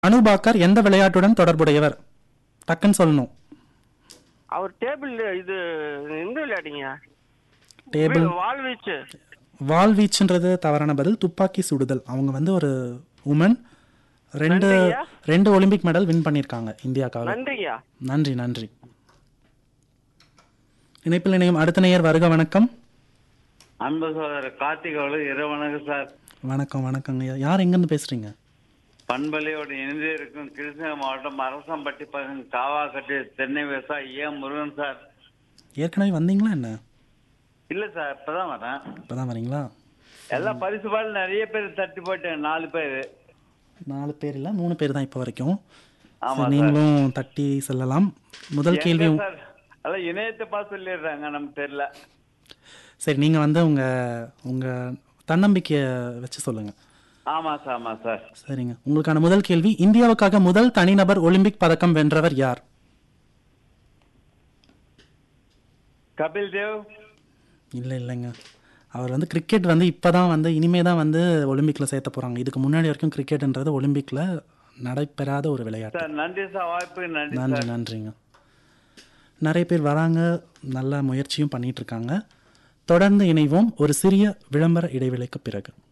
அனு பாக்கர் எந்த விளையாட்டுடன் தொடர்புடையவர் டக்குன்னு சொல்லணும் அவர் டேபிள் இது இந்த விளையாடிங்க டேபிள் வாழ்வீச்சு வாள்வீச்சுன்றது தவறான பதில் துப்பாக்கி சுடுதல் அவங்க வந்து ஒரு உமன் ரெண்டு நன்றியா. ரெண்டு ஒலிம்பிக் மெடல் வின் பண்ணியிருக்காங்க இந்தியாக்காக நன்றியா நன்றி நன்றி இணைப்பில் இணையும் அடுத்த நேயர் வருக வணக்கம் அன்பு சோதரர் கார்த்திக் அவர்கள் இரவு வணக்கம் சார் வணக்கம் வணக்கங்க ஐயா. யார் எங்கேருந்து பேசுறீங்க பண்பலையோடு இணைந்து இருக்கும் கிருஷ்ணகிரி மாவட்டம் அரசம்பட்டி பக்கம் காவாக்கட்டு தென்னை விவசாயி ஏ முருகன் சார் ஏற்கனவே வந்தீங்களா என்ன இல்ல சார் இப்பதான் வரேன் இப்பதான் வரீங்களா எல்லாம் பரிசு பாடல் நிறைய பேர் தட்டி போயிட்டேன் நாலு பேர் நாலு பேர் இல்ல மூணு பேர் தான் இப்போ வரைக்கும் ஆமா சரி, சார். நீங்களும் தட்டி செல்லலாம் முதல் கேள்வி எங்க சார் அதான் இணையத்தை பார்த்து சொல்லிடுறாங்க நமக்கு தெரியல சரி நீங்க வந்து உங்க உங்க தன்னம்பிக்கைய வச்சு சொல்லுங்க ஆமா சார் ஆமா சார் சரிங்க உங்களுக்கான முதல் கேள்வி இந்தியாவுக்காக முதல் தனிநபர் ஒலிம்பிக் பதக்கம் வென்றவர் யார் கபில் தேவ் இல்லை இல்லைங்க அவர் வந்து கிரிக்கெட் வந்து இப்பதான் வந்து இனிமே தான் வந்து ஒலிம்பிக்ல சேர்த்த போறாங்க இதுக்கு முன்னாடி வரைக்கும் கிரிக்கெட்ன்றது ஒலிம்பிக்ல நடைபெறாத ஒரு விளையாட்டு சார் நன்றி சார் வாய்ப்பு நன்றி நன்றி சார் நன்றிங்க நிறைய பேர் வராங்க நல்ல முயற்சியும் பண்ணிட்டு இருக்காங்க தொடர்ந்து இணைவோம் ஒரு சிறிய விளம்பர இடைவேளைக்கு பிறகு